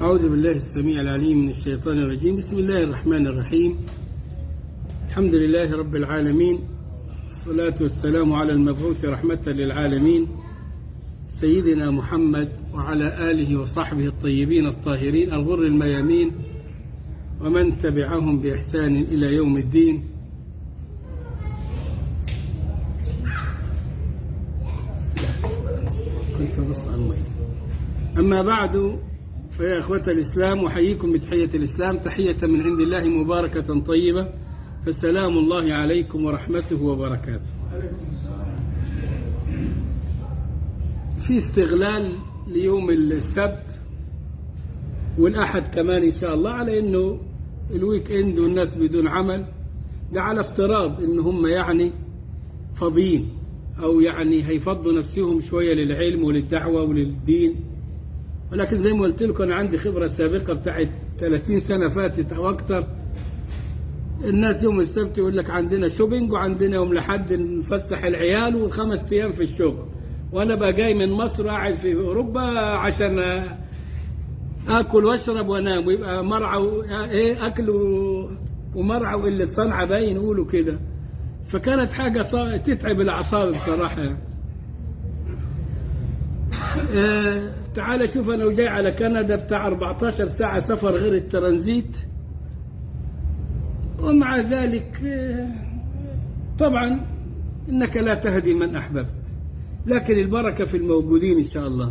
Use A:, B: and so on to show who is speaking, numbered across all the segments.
A: أعوذ بالله السميع العليم من الشيطان الرجيم بسم الله الرحمن الرحيم الحمد لله رب العالمين والصلاة والسلام على المبعوث رحمة للعالمين سيدنا محمد وعلى آله وصحبه الطيبين الطاهرين الغر الميامين ومن تبعهم بإحسان إلى يوم الدين أما بعد فيا أخوة الإسلام أحييكم بتحية الإسلام تحية من عند الله مباركة طيبة فسلام الله عليكم ورحمته وبركاته في استغلال ليوم السبت والأحد كمان إن شاء الله على أنه الويك إند والناس بدون عمل ده على افتراض أن هم يعني فاضيين أو يعني هيفضوا نفسهم شوية للعلم وللدعوة وللدين ولكن زي ما قلت لكم أنا عندي خبرة سابقة بتاعت 30 سنة فاتت أو أكتر الناس يوم السبت يقول لك عندنا شوبينج وعندنا يوم لحد نفسح العيال وخمس أيام في الشغل وأنا بقى جاي من مصر قاعد في أوروبا عشان آكل وأشرب وأنام ويبقى مرعى إيه أكل ومرعى واللي صنعة باين يقولوا كده فكانت حاجة تتعب الأعصاب بصراحة آه تعال شوف أنا وجاي على كندا بتاع 14 ساعة سفر غير الترانزيت ومع ذلك آه طبعا إنك لا تهدي من أحببت لكن البركة في الموجودين إن شاء الله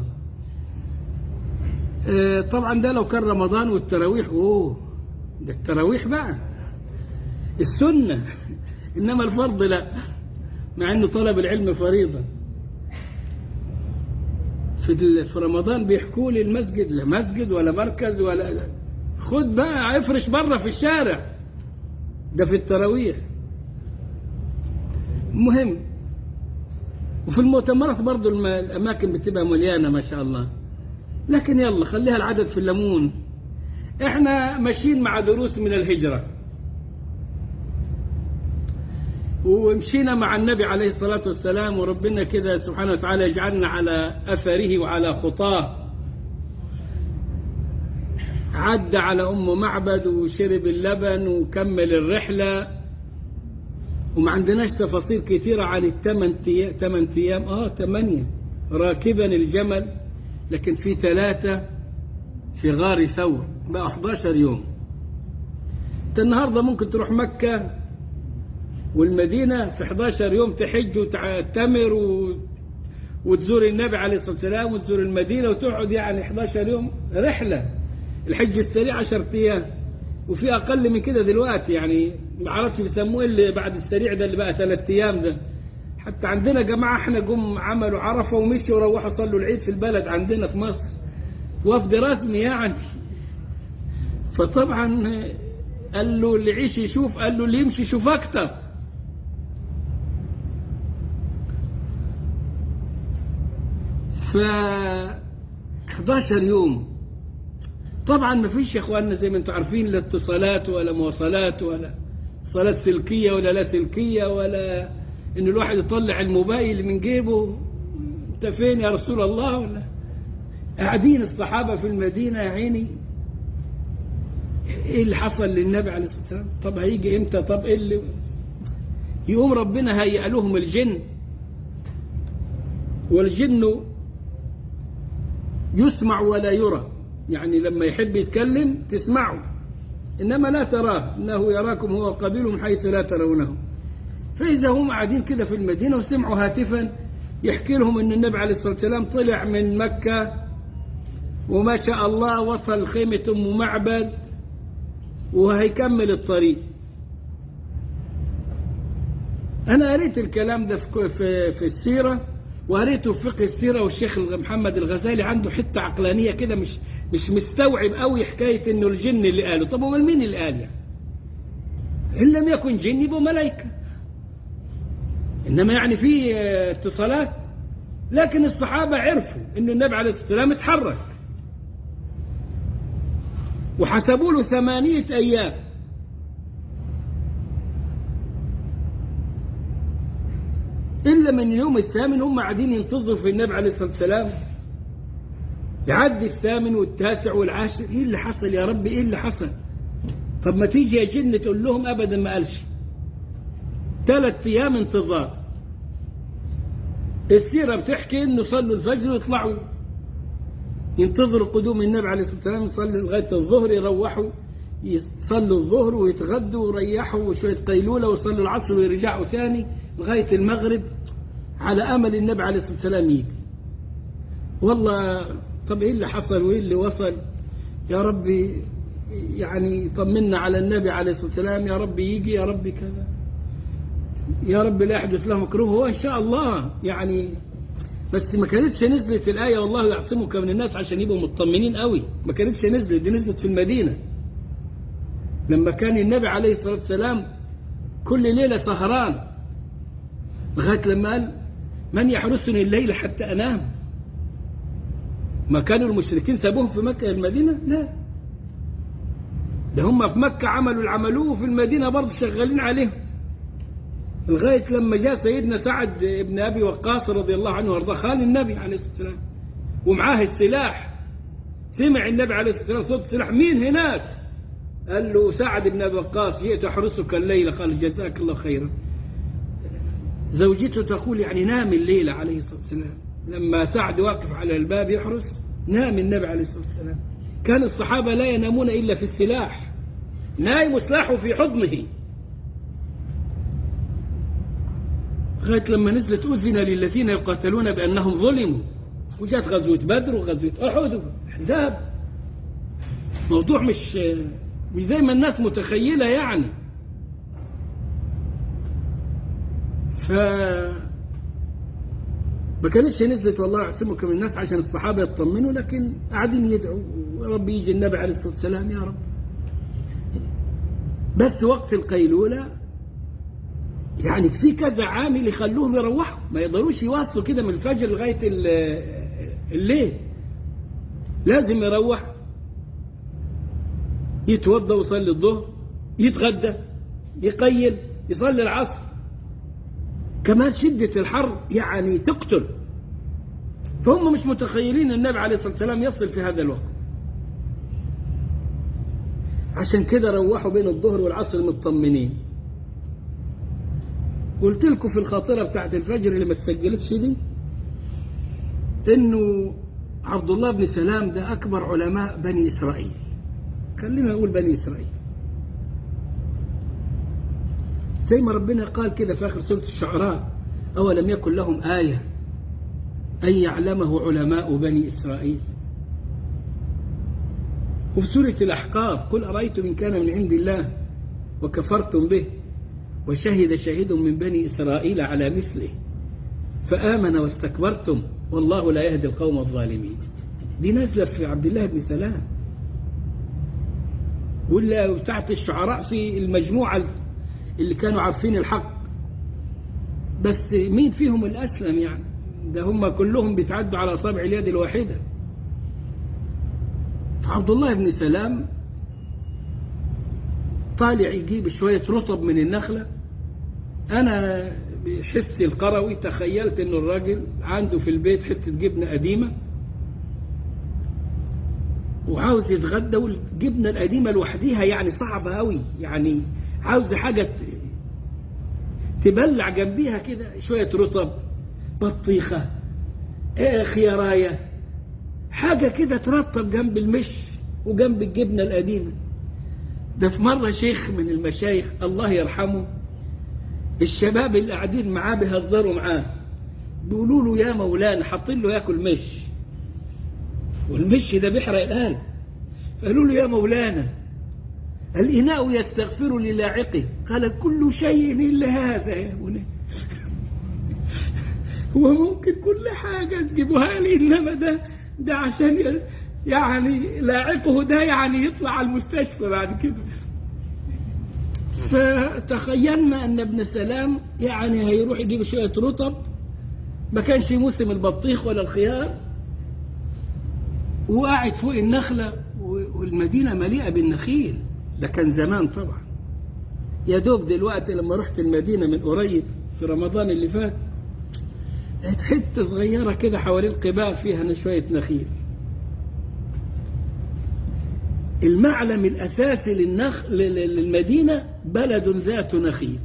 A: آه طبعا ده لو كان رمضان والتراويح أوه ده التراويح بقى السنة إنما الفرض لا مع أنه طلب العلم فريضة في في رمضان بيحكوا لي المسجد لا مسجد ولا مركز ولا خد بقى افرش بره في الشارع ده في التراويح مهم وفي المؤتمرات برضو الأماكن بتبقى مليانة ما شاء الله لكن يلا خليها العدد في الليمون احنا ماشيين مع دروس من الهجرة ومشينا مع النبي عليه الصلاة والسلام وربنا كده سبحانه وتعالى يجعلنا على أثره وعلى خطاه عدى على أم معبد وشرب اللبن وكمل الرحلة وما عندناش تفاصيل كثيرة عن الثمان ثمان أيام آه ثمانية راكبا الجمل لكن في ثلاثة في غار ثور بقى 11 يوم انت النهاردة ممكن تروح مكة والمدينة في 11 يوم تحج وتعتمر و... وتزور النبي عليه الصلاة والسلام وتزور المدينة وتقعد يعني 11 يوم رحلة الحج السريع 10 أيام وفي أقل من كده دلوقتي يعني ما اعرفش بيسموه اللي بعد السريع ده اللي بقى ثلاث أيام ده حتى عندنا جماعة احنا جم عملوا عرفة ومشوا وروحوا صلوا العيد في البلد عندنا في مصر وفد رسمي يعني فطبعا قال له اللي يعيش يشوف قال له اللي يمشي يشوف أكتر ف 11 يوم طبعا ما فيش يا اخواننا زي ما انتم عارفين لا اتصالات ولا مواصلات ولا اتصالات سلكيه ولا لا سلكيه ولا ان الواحد يطلع الموبايل من جيبه انت فين يا رسول الله ولا قاعدين الصحابه في المدينه يا عيني ايه اللي حصل للنبي عليه الصلاه والسلام طب هيجي امتى طب ايه اللي يقوم ربنا هيئ لهم الجن والجن يسمع ولا يرى يعني لما يحب يتكلم تسمعه إنما لا تراه إنه يراكم هو قبيل من حيث لا ترونه فإذا هم قاعدين كده في المدينة وسمعوا هاتفا يحكي لهم أن النبي عليه الصلاة والسلام طلع من مكة وما شاء الله وصل خيمة أم معبد وهيكمل الطريق أنا قريت الكلام ده في, في, في السيرة وقريته في فقه السيرة والشيخ محمد الغزالي عنده حتة عقلانية كده مش مش مستوعب قوي حكاية انه الجن اللي قاله طب امال مين اللي قال يعني ان لم يكن جن يبقوا ملائكة انما يعني في اتصالات لكن الصحابة عرفوا انه النبي عليه الصلاة والسلام اتحرك وحسبوا له ثمانية ايام إلا من يوم الثامن هم قاعدين ينتظروا في النبي عليه الصلاة والسلام يعدي الثامن والتاسع والعاشر ايه اللي حصل يا رب ايه اللي حصل طب ما تيجي يا جن تقول لهم ابدا ما قالش ثلاث ايام انتظار السيرة بتحكي انه صلوا الفجر ويطلعوا ينتظروا قدوم النبي عليه الصلاة والسلام يصلوا لغاية الظهر يروحوا يصلوا الظهر ويتغدوا ويريحوا وشوية قيلولة ويصلوا العصر ويرجعوا تاني لغاية المغرب على أمل النبي عليه الصلاة والسلام يجي والله طب إيه اللي حصل وإيه اللي وصل يا ربي يعني طمنا على النبي عليه الصلاة والسلام يا رب يجي يا رب كذا يا رب لا يحدث له مكروه هو إن شاء الله يعني بس ما كانتش نزلت الآية والله يعصمك من الناس عشان يبقوا مطمنين قوي ما كانتش نزلت دي نزلت في المدينة لما كان النبي عليه الصلاة والسلام كل ليلة سهران لغاية لما قال من يحرسني الليل حتى أنام ما كانوا المشركين سابوهم في مكة المدينة لا ده هم في مكة عملوا العملوه وفي المدينة برضه شغالين عليهم لغاية لما جاء سيدنا سعد بن أبي وقاص رضي الله عنه وارضاه خال النبي عليه الصلاة والسلام ومعاه السلاح سمع النبي عليه الصلاة والسلام صوت السلاح مين هناك قال له سعد بن أبي وقاص جئت أحرسك الليلة قال جزاك الله خيرا زوجته تقول يعني نام الليلة عليه الصلاة والسلام لما سعد واقف على الباب يحرس نام النبي عليه الصلاة والسلام كان الصحابة لا ينامون إلا في السلاح نايم سلاحه في حضنه لغاية لما نزلت أذن للذين يقاتلون بأنهم ظلموا وجات غزوة بدر وغزوة أحد وأحزاب موضوع مش مش زي ما الناس متخيلة يعني ف ما كانتش نزلت والله يعصمك من الناس عشان الصحابة يطمنوا لكن قاعدين يدعوا يا رب يجي النبي عليه الصلاة والسلام يا رب بس وقت القيلولة يعني في كذا عامل يخلوهم يروحوا ما يقدروش يواصلوا كده من الفجر لغاية الليل لازم يروح يتوضى ويصلي الظهر يتغدى يقيل يصلي العصر كمان شدة الحر يعني تقتل فهم مش متخيلين النبي عليه الصلاة والسلام يصل في هذا الوقت عشان كده روحوا بين الظهر والعصر مطمنين قلت لكم في الخاطرة بتاعت الفجر اللي ما تسجلتش دي انه عبد الله بن سلام ده اكبر علماء بني اسرائيل خلينا نقول بني اسرائيل زي ما ربنا قال كده في آخر سورة الشعراء أولم يكن لهم آية أن يعلمه علماء بني إسرائيل وفي سورة الأحقاف قل أرأيتم إن كان من عند الله وكفرتم به وشهد شاهد من بني إسرائيل على مثله فآمن واستكبرتم والله لا يهدي القوم الظالمين دي نزلت في عبد الله بن سلام ولا تحت الشعراء في المجموعة اللي كانوا عارفين الحق بس مين فيهم الأسلم يعني ده هم كلهم بيتعدوا على أصابع اليد الواحدة عبد الله بن سلام طالع يجيب شوية رطب من النخلة أنا بحسي القروي تخيلت إنه الراجل عنده في البيت حتة جبنة قديمة وعاوز يتغدى والجبنة القديمة لوحديها يعني صعبة أوي يعني عاوز حاجة تبلع جنبيها كده شوية رطب بطيخة ايه خياراية حاجة كده ترطب جنب المش وجنب الجبنة القديمة ده في مرة شيخ من المشايخ الله يرحمه الشباب اللي قاعدين معاه بيهزروا معاه بيقولوا له يا مولانا حاطين له ياكل مش والمش ده بيحرق القلب قالوا له يا مولانا الإناء يستغفر للاعقه قال كل شيء إلا هذا يا مولانا هو ممكن كل حاجة تجيبوها لي إنما ده ده عشان يعني لاعقه ده يعني يطلع على المستشفى بعد كده فتخيلنا أن ابن سلام يعني هيروح يجيب شوية رطب ما كانش موسم البطيخ ولا الخيار وقاعد فوق النخلة والمدينة مليئة بالنخيل ده كان زمان طبعا يا دوب دلوقتي لما رحت المدينة من قريب في رمضان اللي فات لقيت حتة صغيرة كده حوالين القباء فيها شوية نخيل المعلم الأساسي للنخ... للمدينة بلد ذات نخيل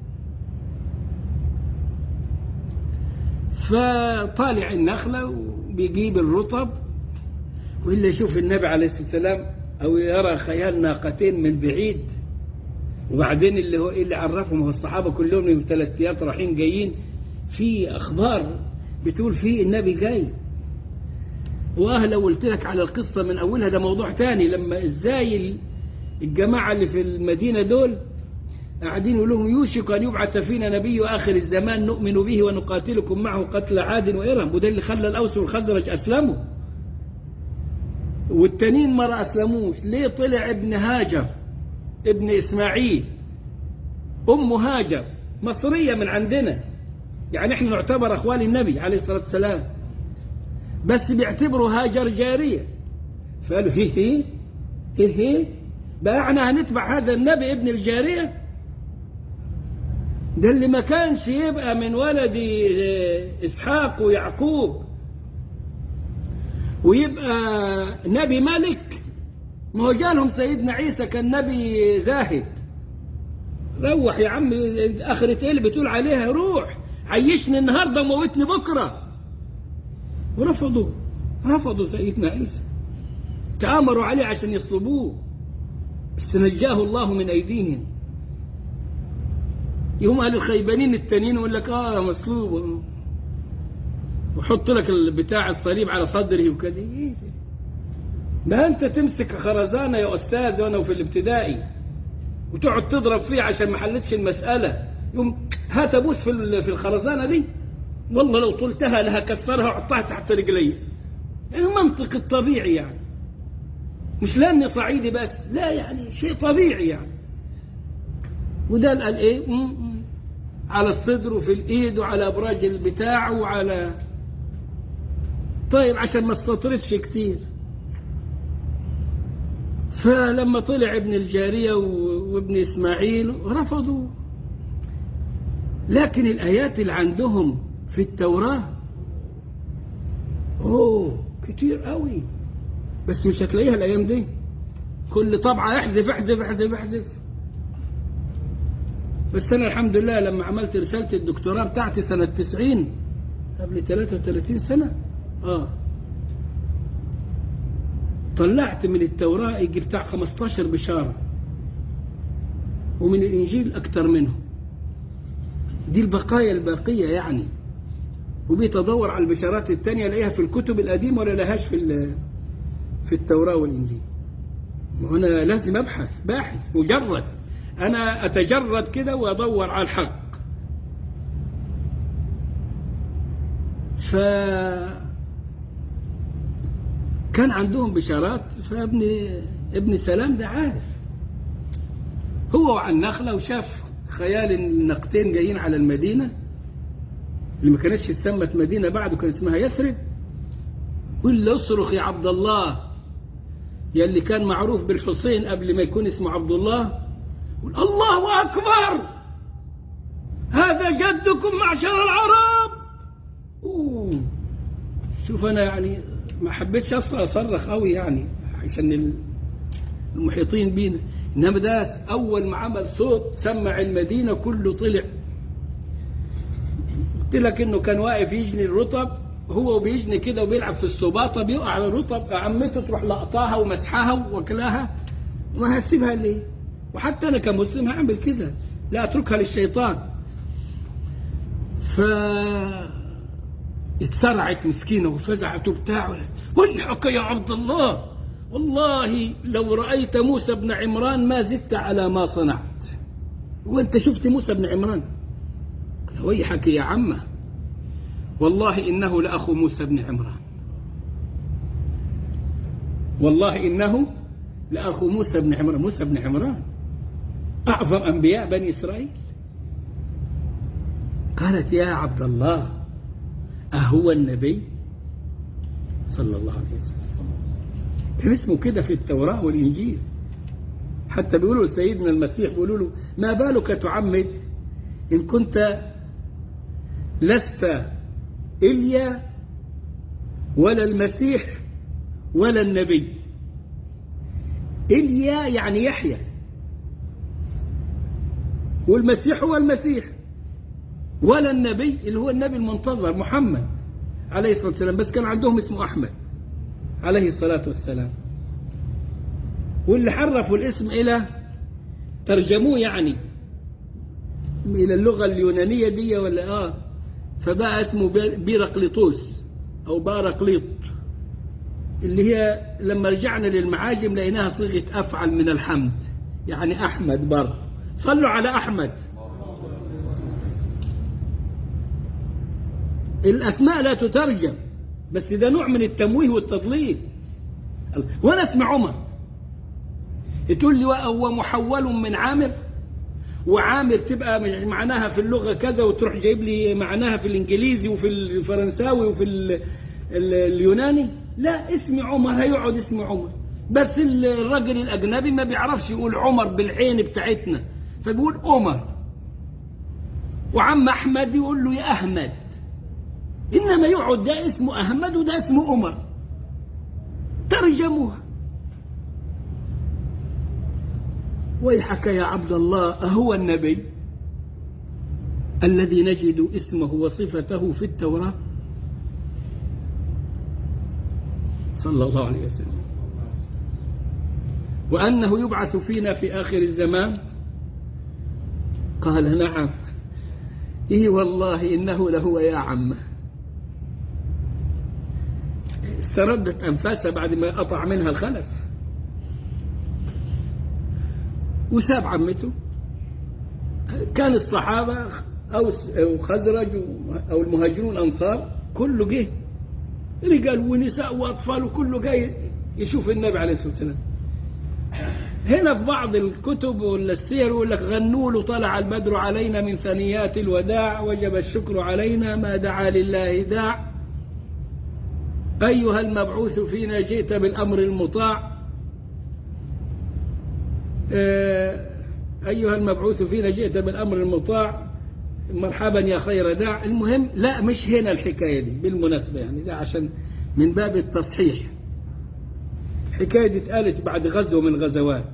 A: فطالع النخلة وبيجيب الرطب وإلا يشوف النبي عليه الصلاة والسلام أو يرى خيال ناقتين من بعيد وبعدين اللي هو اللي عرفهم هو الصحابة كلهم من ثلاث ايام رايحين جايين في أخبار بتقول فيه النبي جاي واه لو قلت لك على القصة من أولها ده موضوع تاني لما إزاي الجماعة اللي في المدينة دول قاعدين يقول لهم يوشك أن يبعث فينا نبي آخر الزمان نؤمن به ونقاتلكم معه قتل عاد وإرم وده اللي خلى الأوس والخزرج أسلموا والتانيين ما أسلموش ليه طلع ابن هاجر ابن إسماعيل أم هاجر مصرية من عندنا يعني احنا نعتبر أخوال النبي عليه الصلاة والسلام بس بيعتبروا هاجر جارية فقالوا هي هي هي هي بقى احنا هنتبع هذا النبي ابن الجارية ده اللي ما كانش يبقى من ولد إسحاق ويعقوب ويبقى نبي ملك ما هو جالهم سيدنا عيسى كان نبي زاهد روح يا عم آخرة ايه اللي بتقول عليها روح عيشني النهارده وموتني بكره ورفضوا رفضوا سيدنا عيسى تآمروا عليه عشان يصلبوه بس نجاه الله من أيديهم يوم قالوا الخيبانين التانيين يقول لك اه مصلوب وحط لك بتاع الصليب على صدره وكده ايه ده انت تمسك خرزانه يا استاذ وانا في الابتدائي وتقعد تضرب فيه عشان ما حلتش المساله يوم هات ابوس في في الخرزانه دي والله لو طلتها لها كسرها وحطها تحت رجلي المنطق الطبيعي يعني مش لاني صعيدي بس لا يعني شيء طبيعي يعني وده قال ايه م -م. على الصدر وفي الايد وعلى ابراج البتاع وعلى طيب عشان ما استطردش كتير فلما طلع ابن الجارية وابن إسماعيل رفضوا لكن الآيات اللي عندهم في التوراة أوه كتير قوي بس مش هتلاقيها الأيام دي كل طبعة احذف احذف احذف احذف بس أنا الحمد لله لما عملت رسالة الدكتوراه بتاعتي سنة 90 قبل 33 سنة آه طلعت من التوراة يجي بتاع 15 بشارة ومن الإنجيل أكتر منه دي البقايا الباقية يعني وبيت أدور على البشارات التانية ألاقيها في الكتب القديمة ولا لهاش في في التوراة والإنجيل وأنا لازم أبحث باحث مجرد أنا أتجرد كده وأدور على الحق ف كان عندهم بشارات فابن ابن سلام ده عارف هو وعلى النخلة وشاف خيال النقطين جايين على المدينة اللي ما كانتش اتسمت مدينة بعد وكان اسمها يثرب قل له اصرخ يا عبد الله يا اللي كان معروف بالحسين قبل ما يكون اسمه عبد الله قل الله أكبر هذا جدكم معشر العرب أوه. شوف أنا يعني ما حبيتش أصرخ قوي يعني عشان المحيطين بينا إنما ده أول ما عمل صوت سمع المدينة كله طلع قلت لك إنه كان واقف يجني الرطب هو بيجني كده وبيلعب في السباطة بيقع على الرطب عمته تروح لقطاها ومسحها واكلها ما هسيبها ليه وحتى أنا كمسلم هعمل كده لا أتركها للشيطان ف اتسرعت مسكينة وفزعت وبتاع والحق يا عبد الله والله لو رأيت موسى بن عمران ما زدت على ما صنعت وانت شفت موسى بن عمران ويحك يا عمه والله إنه لأخو موسى بن عمران والله إنه لأخو موسى بن عمران موسى بن عمران أعظم أنبياء بني إسرائيل قالت يا عبد الله أهو النبي صلى الله عليه وسلم كان اسمه كده في التوراة والإنجيل حتى بيقولوا سيدنا المسيح بيقولوا له ما بالك تعمد إن كنت لست إليا ولا المسيح ولا النبي إليا يعني يحيى والمسيح هو المسيح ولا النبي اللي هو النبي المنتظر محمد عليه الصلاة والسلام بس كان عندهم اسمه أحمد عليه الصلاة والسلام واللي حرفوا الاسم إلى ترجموه يعني إلى اللغة اليونانية دي ولا آه فبقى اسمه بيرقليطوس أو بارقليط اللي هي لما رجعنا للمعاجم لقيناها صيغة أفعل من الحمد يعني أحمد برضه صلوا على أحمد الأسماء لا تترجم بس ده نوع من التمويه والتضليل وأنا اسم عمر تقول لي هو محول من عامر وعامر تبقى معناها في اللغة كذا وتروح جايب لي معناها في الإنجليزي وفي الفرنساوي وفي ال ال اليوناني لا اسم عمر هيقعد اسم عمر بس الراجل الأجنبي ما بيعرفش يقول عمر بالعين بتاعتنا فبيقول عمر وعم أحمد يقول له يا أحمد إنما يقعد ده اسمه أحمد وده اسمه عمر ترجموها ويحك يا عبد الله أهو النبي الذي نجد اسمه وصفته في التوراة صلى الله عليه وسلم وأنه يبعث فينا في آخر الزمان قال نعم إي والله إنه لهو يا عم استردت أنفاسها بعد ما قطع منها الخلف وساب عمته كان الصحابة أو خزرج أو المهاجرون الأنصار كله جه رجال ونساء وأطفال وكله جاي يشوف النبي عليه الصلاة والسلام هنا في بعض الكتب ولا السير يقول لك غنوا له طلع البدر علينا من ثنيات الوداع وجب الشكر علينا ما دعا لله داع أيها المبعوث فينا جئت بالأمر المطاع أيها المبعوث فينا جئت بالأمر المطاع مرحبا يا خير داع المهم لا مش هنا الحكاية دي بالمناسبة يعني ده عشان من باب التصحيح الحكاية دي اتقالت بعد غزوة من غزوات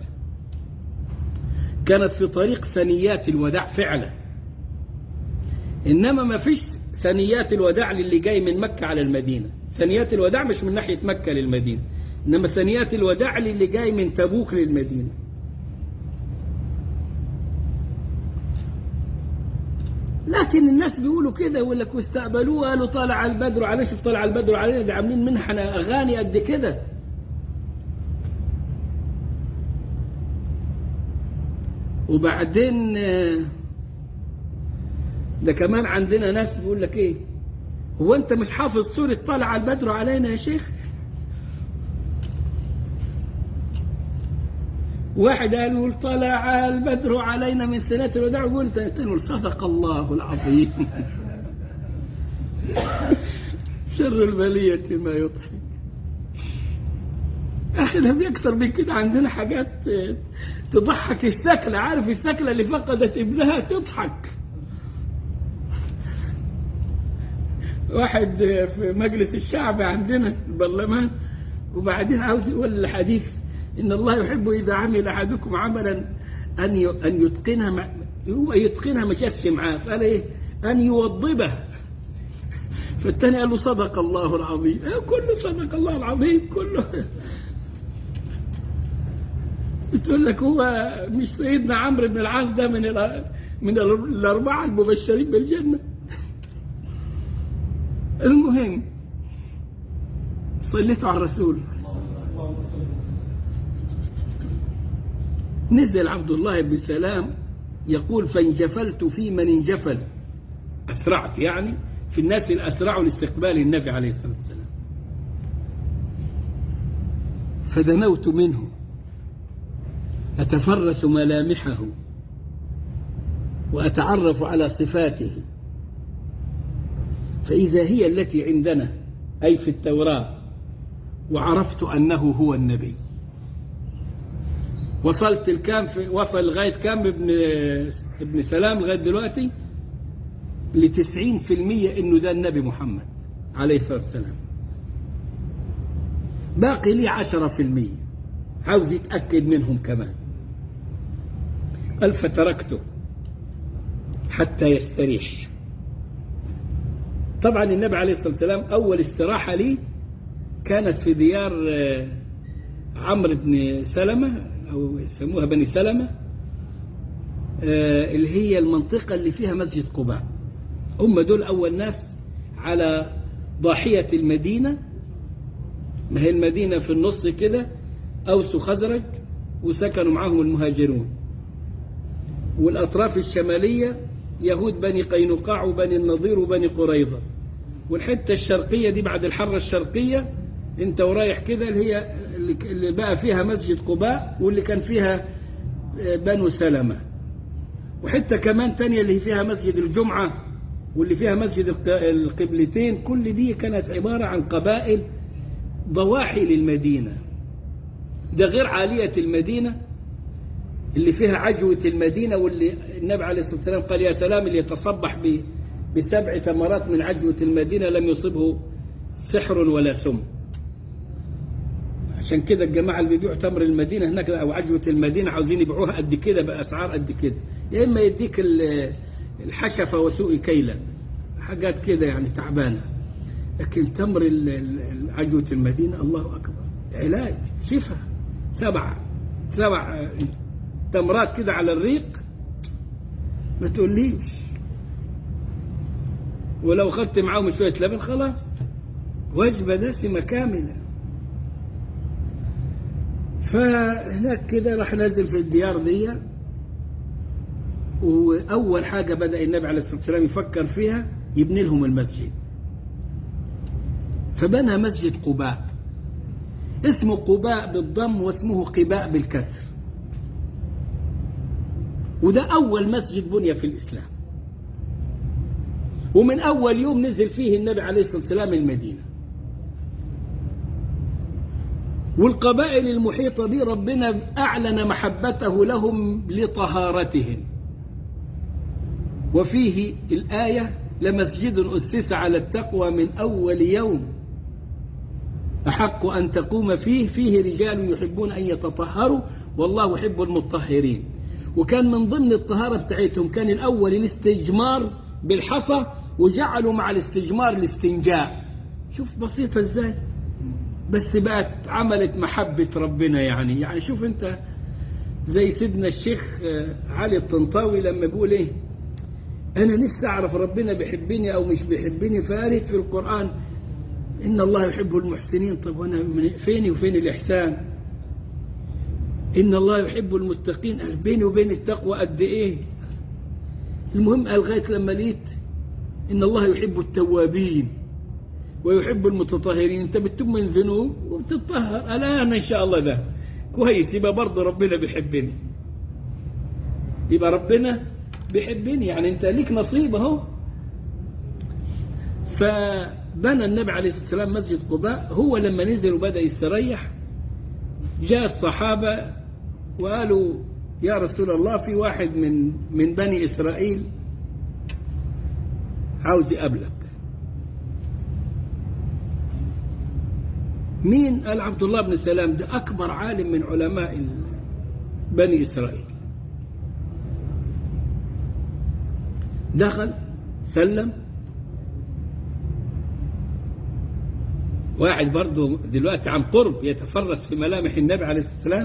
A: كانت في طريق ثنيات الوداع فعلا إنما ما فيش ثنيات الوداع للي جاي من مكة على المدينة ثنيات الوداع مش من ناحية مكة للمدينة إنما ثنيات الوداع للي جاي من تبوك للمدينة لكن الناس بيقولوا كده يقول لك واستقبلوه قالوا طلع البدر علينا شوف طلع البدر علينا ده عاملين منحنا اغاني قد كده وبعدين ده كمان عندنا ناس بيقول لك ايه هو انت مش حافظ سورة طلع البدر علينا يا شيخ واحد قال يقول طلع البدر علينا من سنة الوداع وقلت يقول صدق الله العظيم شر البلية ما يضحك أخي ده أكثر من كده عندنا حاجات تضحك السكلة عارف السكلة اللي فقدت ابنها تضحك واحد في مجلس الشعب عندنا في البرلمان وبعدين عاوز يقول الحديث إن الله يحب إذا عمل أحدكم عملا أن أن يتقنها هو يتقنها ما شافش معاه قال إيه أن يوضبه فالثاني قال له صدق الله العظيم كله صدق الله العظيم كله بتقول لك هو مش سيدنا عمرو بن العاص ده من من الأربعة المبشرين بالجنة المهم صليتوا على الرسول نزل عبد الله بن سلام يقول فانجفلت في من انجفل أسرعت يعني في الناس الأسرع لاستقبال النبي عليه الصلاة والسلام فدنوت منه أتفرس ملامحه وأتعرف على صفاته فإذا هي التي عندنا أي في التوراة وعرفت أنه هو النبي وصلت الكام في وصل لغاية كام ابن ابن سلام لغاية دلوقتي لتسعين في المية انه ده النبي محمد عليه الصلاة والسلام باقي لي عشرة في المية عاوز يتأكد منهم كمان قال فتركته حتى يستريح طبعا النبي عليه الصلاة والسلام أول استراحة لي كانت في ديار عمرو بن سلمة أو يسموها بني سلمة اللي هي المنطقة اللي فيها مسجد قباء هم دول أول ناس على ضاحية المدينة ما هي المدينة في النص كده أوس وخزرج وسكنوا معهم المهاجرون والأطراف الشمالية يهود بني قينقاع وبني النضير وبني قريظة والحتة الشرقية دي بعد الحرة الشرقية انت ورايح كده اللي هي اللي بقى فيها مسجد قباء واللي كان فيها بنو سلمة وحتة كمان تانية اللي فيها مسجد الجمعة واللي فيها مسجد القبلتين كل دي كانت عبارة عن قبائل ضواحي للمدينة ده غير عالية المدينة اللي فيها عجوة المدينة واللي النبي عليه الصلاة والسلام قال يا سلام اللي يتصبح بسبع ثمرات من عجوة المدينة لم يصبه سحر ولا سم عشان كده الجماعة اللي بيبيعوا تمر المدينة هناك أو عجوة المدينة عاوزين يبيعوها قد كده بأسعار قد كده يا إما يديك الحشفة وسوء كيلا حاجات كده يعني تعبانة لكن تمر عجوة المدينة الله أكبر علاج شفاء سبع سبع تمرات كده على الريق ما تقوليش ولو خدت معاهم شوية لبن خلاص وجبة دسمة كاملة فهناك كده راح نزل في الديار دي وأول حاجة بدأ النبي عليه الصلاة والسلام يفكر فيها يبني لهم المسجد فبنى مسجد قباء اسمه قباء بالضم واسمه قباء بالكسر وده أول مسجد بني في الإسلام ومن أول يوم نزل فيه النبي عليه الصلاة والسلام المدينة والقبائل المحيطة به ربنا أعلن محبته لهم لطهارتهم وفيه الآية لمسجد أسس على التقوى من أول يوم أحق أن تقوم فيه فيه رجال يحبون أن يتطهروا والله يحب المطهرين وكان من ضمن الطهارة بتاعتهم كان الأول الاستجمار بالحصى وجعلوا مع الاستجمار الاستنجاء شوف بسيطة ازاي بس بقت عملت محبة ربنا يعني يعني شوف انت زي سيدنا الشيخ علي الطنطاوي لما بيقول ايه انا نفسي اعرف ربنا بيحبني او مش بيحبني فقالت في القرآن ان الله يحب المحسنين طب وانا فيني وفين الاحسان ان الله يحب المتقين قال بيني وبين التقوى قد ايه المهم قال لغايه لما لقيت ان الله يحب التوابين ويحب المتطهرين انت بتتوب من ذنوب وبتطهر الان ان شاء الله ده كويس يبقى برضه ربنا بيحبني يبقى ربنا بيحبني يعني انت ليك نصيب اهو فبنى النبي عليه الصلاه والسلام مسجد قباء هو لما نزل وبدا يستريح جاء الصحابه وقالوا يا رسول الله في واحد من من بني اسرائيل عاوز يقابلك مين قال عبد الله بن سلام ده أكبر عالم من علماء بني إسرائيل دخل سلم واحد برضه دلوقتي عن قرب يتفرس في ملامح النبي عليه الصلاة والسلام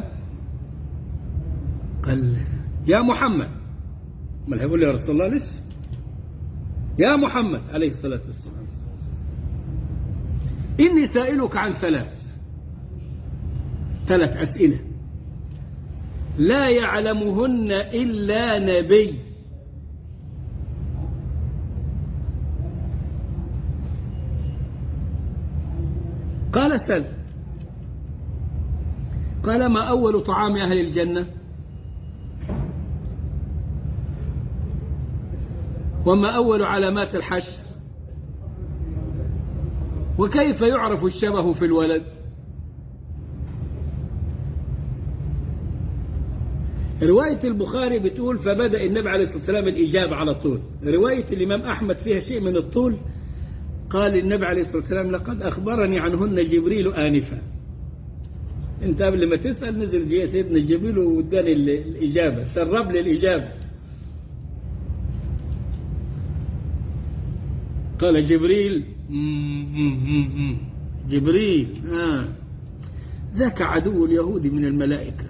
A: قال يا محمد ما هيقول يا رسول الله لسه يا محمد عليه الصلاة والسلام إني سائلك عن ثلاث ثلاث أسئلة لا يعلمهن إلا نبي قال سل قال ما أول طعام أهل الجنة وما أول علامات الحشر وكيف يعرف الشبه في الولد رواية البخاري بتقول فبدأ النبي عليه الصلاة والسلام الإجابة على طول رواية الإمام أحمد فيها شيء من الطول قال النبي عليه الصلاة والسلام لقد أخبرني عنهن جبريل آنفا انت قبل ما تسأل نزل جه سيدنا جبريل واداني ال- الإجابة سرب لي الإجابة قال جبريل مم، مم، مم، مم. جبريل آه. ذاك عدو اليهود من الملائكة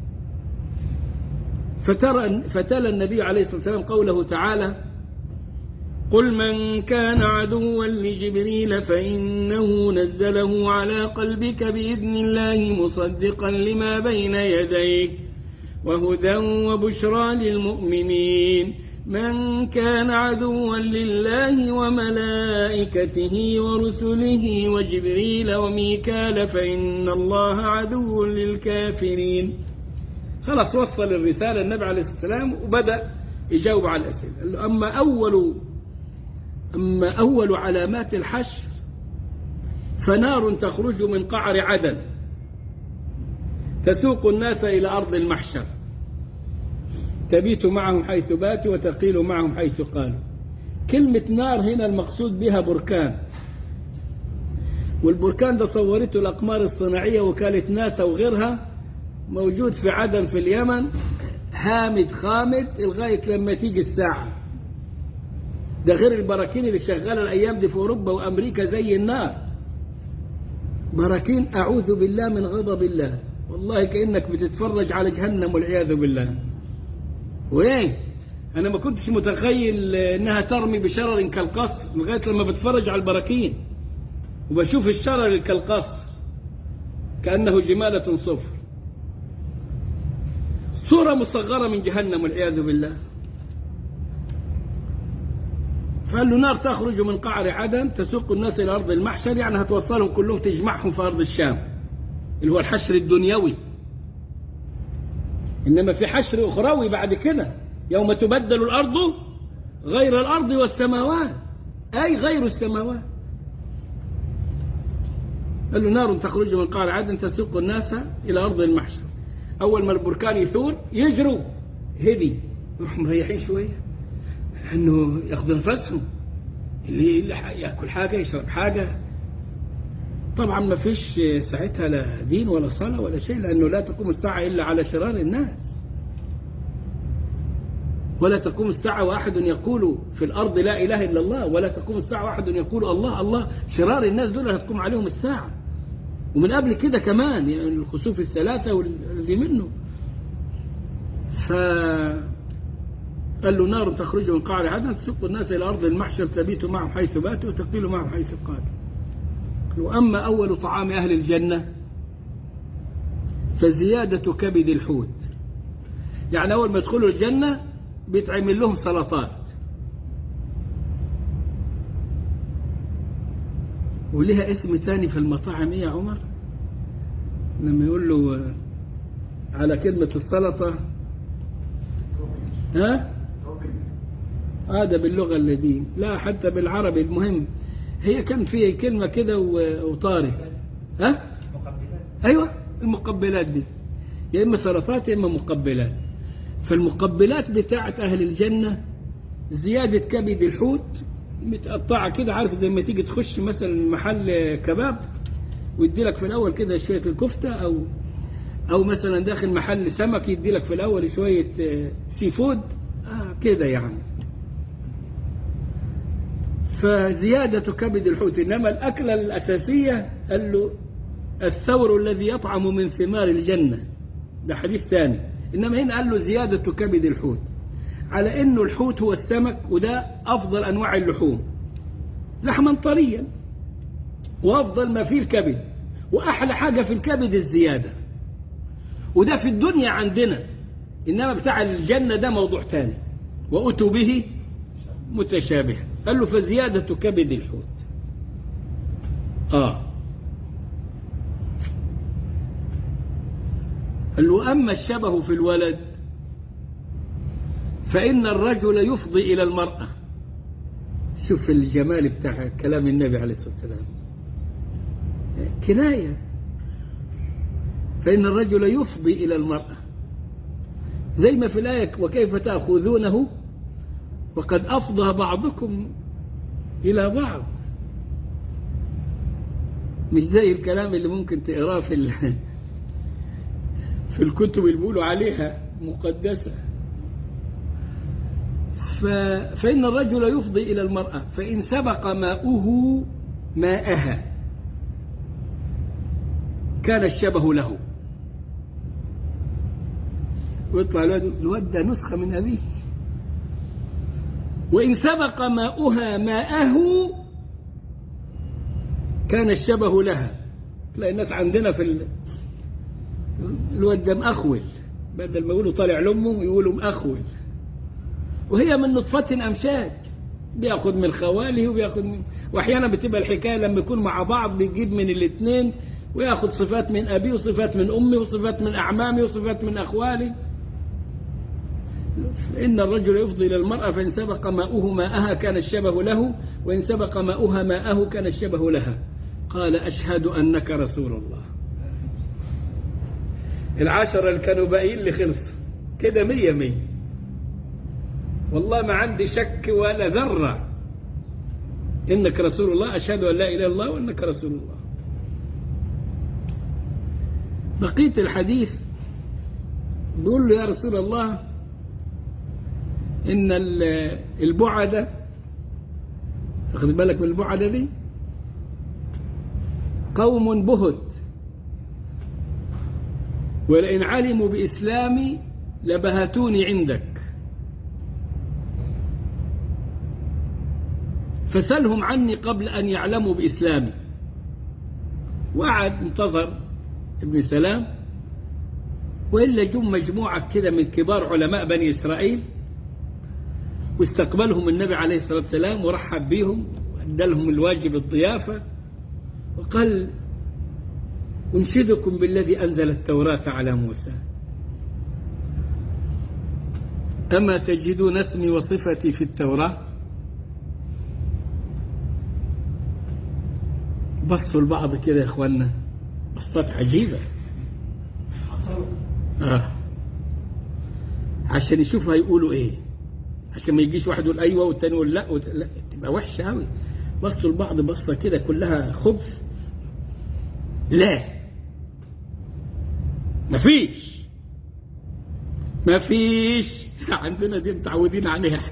A: فترى فتلا النبي عليه الصلاة والسلام قوله تعالى قل من كان عدوا لجبريل فإنه نزله على قلبك بإذن الله مصدقا لما بين يديك وهدى وبشرى للمؤمنين من كان عدوا لله وملائكته ورسله وجبريل وميكال فإن الله عدو للكافرين خلاص وصل الرسالة النبي عليه الصلاة والسلام وبدأ يجاوب على الأسئلة قال له أما أول أما أول علامات الحشر فنار تخرج من قعر عدن تسوق الناس إلى أرض المحشر تبيت معهم حيث باتوا وتقيل معهم حيث قالوا كلمة نار هنا المقصود بها بركان والبركان ده صورته الأقمار الصناعية وكالة ناسا وغيرها موجود في عدن في اليمن هامد خامد لغاية لما تيجي الساعة ده غير البراكين اللي شغالة الأيام دي في أوروبا وأمريكا زي النار براكين أعوذ بالله من غضب الله والله كأنك بتتفرج على جهنم والعياذ بالله وإيه أنا ما كنتش متخيل إنها ترمي بشرر كالقصر لغاية لما بتفرج على البراكين وبشوف الشرر كالقصر كأنه جمالة صفر صورة مصغرة من جهنم والعياذ بالله فقال له نار تخرج من قعر عدن تسوق الناس إلى أرض المحشر يعني هتوصلهم كلهم تجمعهم في أرض الشام اللي هو الحشر الدنيوي إنما في حشر أخروي بعد كده يوم تبدل الأرض غير الأرض والسماوات أي غير السماوات قال له نار تخرج من قعر عدن تسوق الناس إلى أرض المحشر أول ما البركان يثور يجروا هدي يروحوا مريحين شوية انه ياخذ نفسهم اللي اللي ياكل حاجه يشرب حاجه طبعا ما فيش ساعتها لا دين ولا صلاه ولا شيء لانه لا تقوم الساعه الا على شرار الناس ولا تقوم الساعة واحد يقول في الأرض لا إله إلا الله ولا تقوم الساعة واحد يقول الله الله شرار الناس دول هتقوم عليهم الساعة ومن قبل كده كمان يعني الخسوف الثلاثة والذي منه ف قال له نار تخرج من قعر عدن تسوق الناس إلى أرض المحشر تبيت معهم حيث باتوا وتقيل معهم حيث قالوا وأما أول طعام أهل الجنة فزيادة كبد الحوت يعني أول ما يدخلوا الجنة بيتعمل لهم سلطات ولها اسم ثاني في المطاعم ايه يا عمر لما يقول له على كلمة السلطة ها هذا باللغة اللي دي لا حتى بالعربي المهم هي كان فيها كلمة كده وطارت ها ايوه المقبلات دي يا اما سلطات يا اما مقبلات فالمقبلات بتاعت اهل الجنة زيادة كبد الحوت متقطعة كده عارف زي ما تيجي تخش مثلا محل كباب ويدي لك في الاول كده شوية الكفتة او او مثلا داخل محل سمك يدي لك في الاول شوية سي فود آه كده يعني فزيادة كبد الحوت إنما الأكلة الأساسية قال له الثور الذي يطعم من ثمار الجنة ده حديث ثاني إنما هنا قال له زيادة كبد الحوت على إنه الحوت هو السمك وده أفضل أنواع اللحوم لحما طريا وأفضل ما فيه الكبد وأحلى حاجة في الكبد الزيادة وده في الدنيا عندنا إنما بتاع الجنة ده موضوع ثاني وأتوا به متشابه قال له فزيادة كبد الحوت آه قال له أما الشبه في الولد فإن الرجل يفضي إلى المرأة شوف الجمال بتاع كلام النبي عليه الصلاة والسلام كناية فإن الرجل يفضي إلى المرأة زي ما في الآية وكيف تأخذونه وقد أفضى بعضكم إلى بعض مش زي الكلام اللي ممكن تقراه في في الكتب اللي بيقولوا عليها مقدسة ف... فإن الرجل يفضي إلى المرأة فإن سبق ماؤه ماءها كان الشبه له ويطلع الواد الواد ده نسخة من أبيه وإن سبق ماؤها ماءه كان الشبه لها تلاقي الناس عندنا في ال... الواد ده مأخول بدل ما يقولوا طالع لأمه يقولوا مأخول وهي من نطفة أمشاج بياخد من خواله وبياخد من واحيانا بتبقى الحكايه لما يكون مع بعض بيجيب من الاثنين وياخد صفات من ابيه وصفات من امه وصفات من اعمامه وصفات من اخواله إن الرجل يفضي إلى المرأة فإن سبق ماؤه ماءها كان الشبه له وإن سبق ماؤها ماءه كان الشبه لها قال أشهد أنك رسول الله العشرة اللي كانوا باقيين لي خلص كده مية مية والله ما عندي شك ولا ذرة إنك رسول الله أشهد أن لا إله إلا الله وإنك رسول الله بقية الحديث بيقول له يا رسول الله إن البعدة واخد بالك من البعدة دي قوم بهت ولئن علموا بإسلامي لبهتوني عندك فسلهم عني قبل أن يعلموا بإسلامي وقعد انتظر ابن سلام وإلا جم مجموعة كده من كبار علماء بني إسرائيل واستقبلهم النبي عليه الصلاة والسلام ورحب بهم وأدى لهم الواجب الضيافة وقال أنشدكم بالذي أنزل التوراة على موسى أما تجدون اسمي وصفتي في التوراة بصوا لبعض كده يا اخوانا بصات عجيبة آه. عشان يشوفوا هيقولوا ايه عشان ما يجيش واحد يقول ايوه والتاني يقول لا وت... لا تبقى وحشه قوي بصوا لبعض بصه كده كلها خبث لا مفيش مفيش عندنا دي متعودين عليها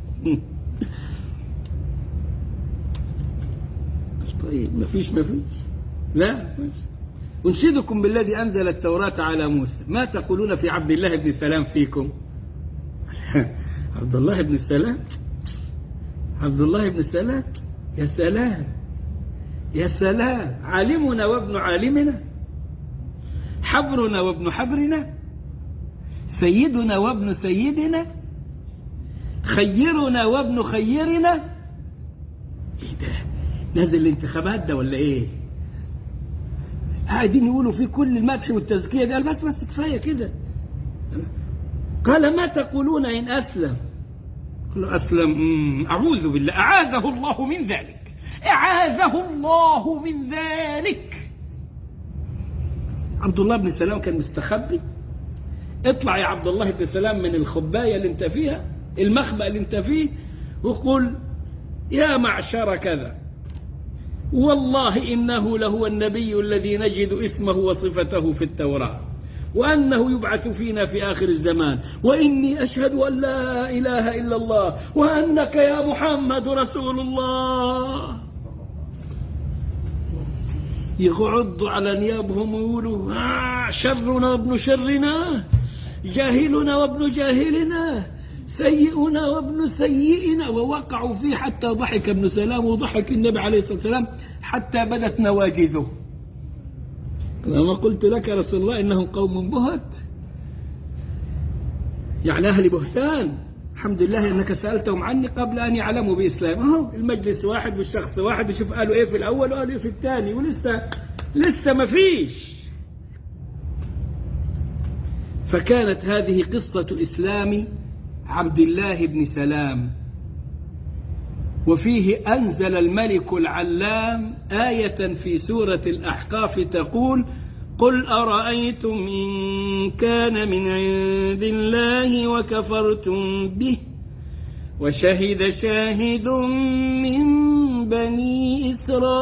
A: طيب مفيش مفيش لا مفيش أنشدكم بالذي أنزل التوراة على موسى ما تقولون في عبد الله بن سلام فيكم عبد الله بن سلام عبد الله بن سلام يا سلام يا سلام عالمنا وابن عالمنا حبرنا وابن حبرنا سيدنا وابن سيدنا خيرنا وابن خيرنا ايه ده نازل الانتخابات ده ولا ايه قاعدين يقولوا فيه كل المدح والتزكيه ده بس بس كفايه كده قال ما تقولون ان اسلم قال اسلم اعوذ بالله اعاذه الله من ذلك اعاذه الله من ذلك عبد الله بن سلام كان مستخبي اطلع يا عبد الله بن سلام من الخبايه اللي انت فيها المخبأ اللي انت فيه وقل يا معشر كذا والله إنه لهو النبي الذي نجد اسمه وصفته في التوراة وأنه يبعث فينا في آخر الزمان وإني أشهد أن لا إله إلا الله وأنك يا محمد رسول الله يقعدوا على نيابهم ويقولوا آه شرنا وابن شرنا جاهلنا وابن جاهلنا سيئنا وابن سيئنا ووقعوا فيه حتى ضحك ابن سلام وضحك النبي عليه الصلاة والسلام حتى بدت نواجذه لما قلت لك يا رسول الله إنهم قوم بهت يعني أهل بهتان الحمد لله أنك سألتهم عني قبل أن يعلموا بإسلام أهو المجلس واحد والشخص واحد يشوف قالوا إيه في الأول وقالوا إيه في الثاني ولسه لسه ما فيش فكانت هذه قصة إسلام عبد الله بن سلام وفيه أنزل الملك العلام آية في سورة الأحقاف تقول قل أرأيتم إن كان من عند الله وكفرتم به وشهد شاهد من بني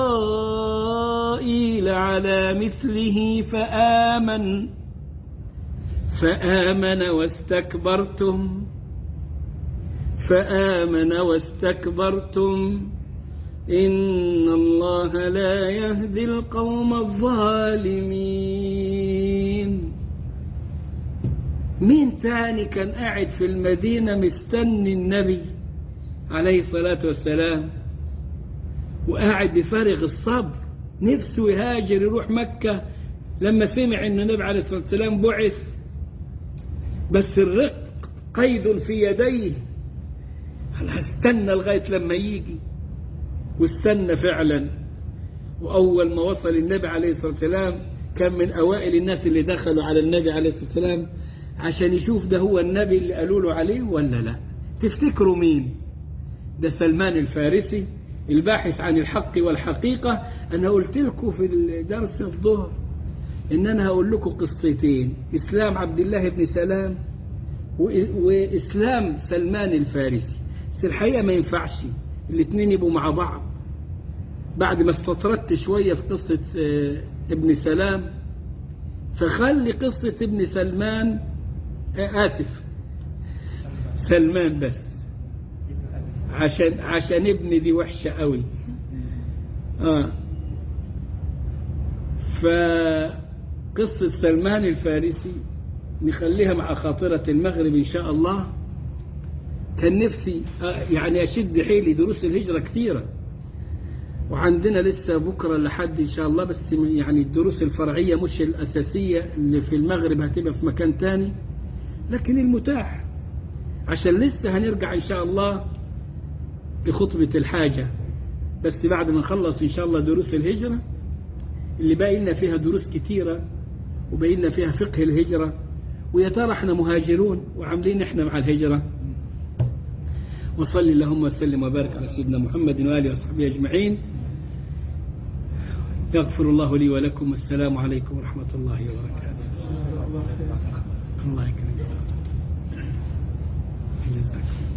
A: إسرائيل على مثله فآمن فآمن واستكبرتم فآمن واستكبرتم إن الله لا يهدي القوم الظالمين مين تاني كان قاعد في المدينة مستني النبي عليه الصلاة والسلام وقاعد بفارغ الصبر نفسه يهاجر يروح مكة لما سمع ان النبي عليه الصلاة والسلام بعث بس الرق قيد في يديه استنى لغاية لما يجي واستنى فعلا وأول ما وصل النبي عليه الصلاة والسلام كان من أوائل الناس اللي دخلوا على النبي عليه الصلاة والسلام عشان يشوف ده هو النبي اللي قالوا له عليه ولا لا تفتكروا مين ده سلمان الفارسي الباحث عن الحق والحقيقة أنا قلت لكم في الدرس الظهر إن أنا هقول لكم قصتين إسلام عبد الله بن سلام وإسلام سلمان الفارسي بس الحقيقة ما ينفعش الاثنين يبقوا مع بعض بعد ما استطردت شوية في قصة ابن سلام فخلي قصة ابن سلمان آسف سلمان بس عشان عشان ابن دي وحشة قوي آه فقصة سلمان الفارسي نخليها مع خاطرة المغرب إن شاء الله كان نفسي يعني أشد حيلي دروس الهجرة كثيرة وعندنا لسه بكرة لحد إن شاء الله بس يعني الدروس الفرعية مش الأساسية اللي في المغرب هتبقى في مكان تاني لكن المتاح عشان لسه هنرجع إن شاء الله لخطبة الحاجة بس بعد ما نخلص إن شاء الله دروس الهجرة اللي باقي فيها دروس كتيرة وباقي فيها فقه الهجرة ويا ترى احنا مهاجرون وعاملين احنا مع الهجرة وصل اللهم وسلم وبارك على سيدنا محمد وآله وصحبه أجمعين يغفر الله لي ولكم والسلام عليكم ورحمة الله وبركاته الله يكرمك جزاكم